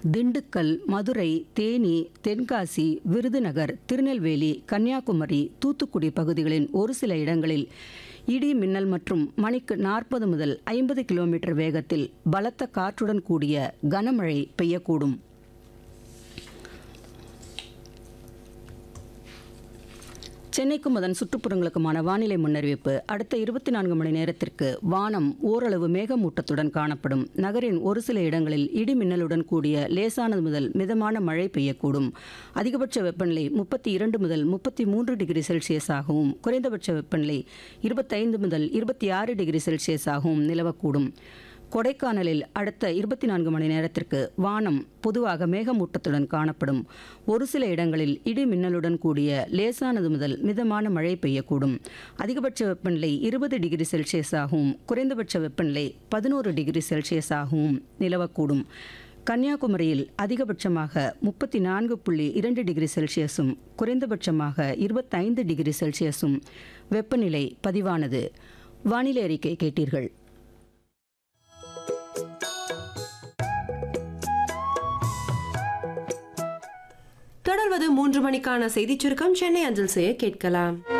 திண்டுக்கல் மதுரை தேனி தென்காசி விருதுநகர் திருநெல்வேலி கன்னியாகுமரி தூத்துக்குடி பகுதிகளின் ஒரு சில இடங்களில் இடி மின்னல் மற்றும் மணிக்கு நாற்பது முதல் ஐம்பது கிலோமீட்டர் வேகத்தில் பலத்த காற்றுடன் கூடிய கனமழை பெய்யக்கூடும் சென்னைக்கும் அதன் சுற்றுப்புறங்களுக்குமான வானிலை முன்னறிவிப்பு அடுத்த இருபத்தி நான்கு மணி நேரத்திற்கு வானம் ஓரளவு மேகமூட்டத்துடன் காணப்படும் நகரின் ஒரு சில இடங்களில் இடி மின்னலுடன் கூடிய லேசானது முதல் மிதமான மழை பெய்யக்கூடும் அதிகபட்ச வெப்பநிலை முப்பத்தி இரண்டு முதல் முப்பத்தி மூன்று டிகிரி செல்சியஸாகவும் குறைந்தபட்ச வெப்பநிலை இருபத்தைந்து முதல் இருபத்தி ஆறு டிகிரி செல்சியஸாகவும் நிலவக்கூடும் கொடைக்கானலில் அடுத்த இருபத்தி நான்கு மணி நேரத்திற்கு வானம் பொதுவாக மேகமூட்டத்துடன் காணப்படும் ஒரு சில இடங்களில் இடி மின்னலுடன் கூடிய லேசானது முதல் மிதமான மழை பெய்யக்கூடும் அதிகபட்ச வெப்பநிலை இருபது டிகிரி செல்சியஸாகவும் குறைந்தபட்ச வெப்பநிலை பதினோரு டிகிரி செல்சியஸாகவும் நிலவக்கூடும் கன்னியாகுமரியில் அதிகபட்சமாக முப்பத்தி நான்கு புள்ளி இரண்டு டிகிரி செல்சியஸும் குறைந்தபட்சமாக இருபத்தைந்து டிகிரி செல்சியஸும் வெப்பநிலை பதிவானது வானிலை அறிக்கை கேட்டீர்கள் தொடர்வது மூன்று மணிக்கான செய்திச் சுருக்கம் சென்னை அஞ்சல் செய்ய கேட்கலாம்